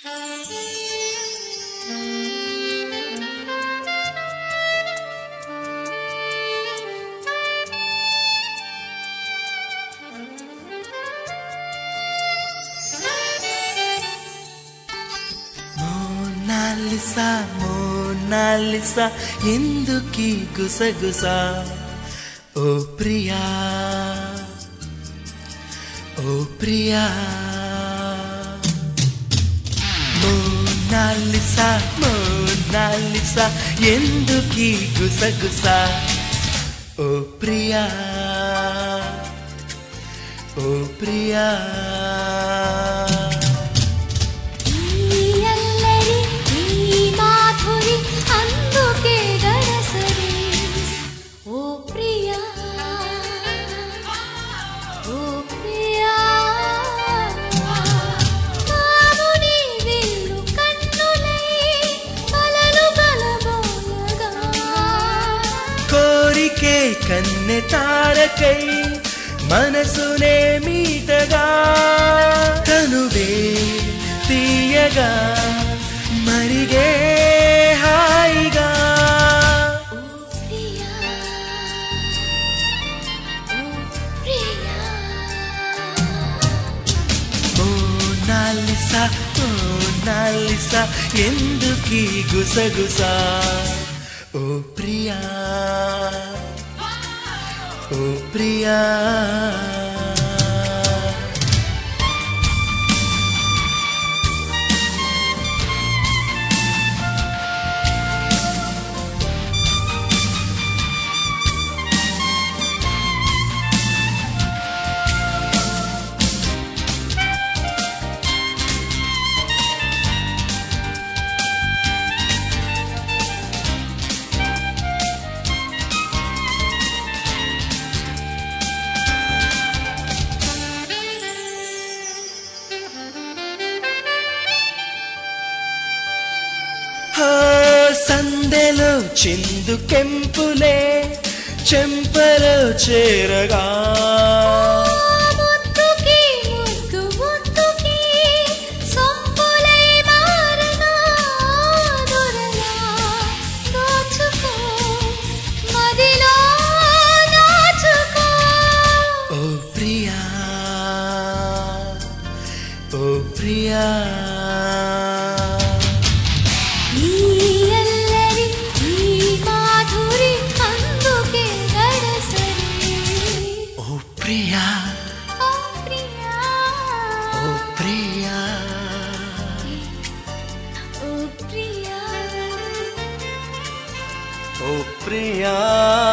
Mona Lisa Mona Lisa ఎందుకీ గుసగుసా ఓ ప్రియా ఓ ప్రియా మోనాలిసా మోనాలిసా ఎందుకీ గుసగుసా ఓ ప్రియా ఓ ప్రియా ఈ అల్లరి ఈ మాధురి అందుకే గడసరి ఓ ప్రియా ఓ ప్రియా మాముని విల్లు కన్నులై కలలు కలబోయగా కోరికే కన్నె తారకై మనసునే మీటగా తనువే తీయగా మరిగే హాయిగా ఓ ప్రియా ఓ ప్రియా ఓ నాలిసా ఓ నాలిసా ఎందుకీ గుసగుసా ఓ ప్రియా ఓ ప్రియా హో సందెలో చిందు కెంపులే చెంపలో చేరగా ముద్దుకి ముద్దు ముద్దుకి సొంపులై మారగా దొరలా దోచుకో మదిలో దాచుకో ఓ ప్రియా ఓ ప్రియా ఈ అల్లరి ఈ మాధురి అందుకే గడసరి ఓ ప్రియా ఓ ప్రియా ఓ ప్రియా ఓ ప్రియా ఓ ప్రియా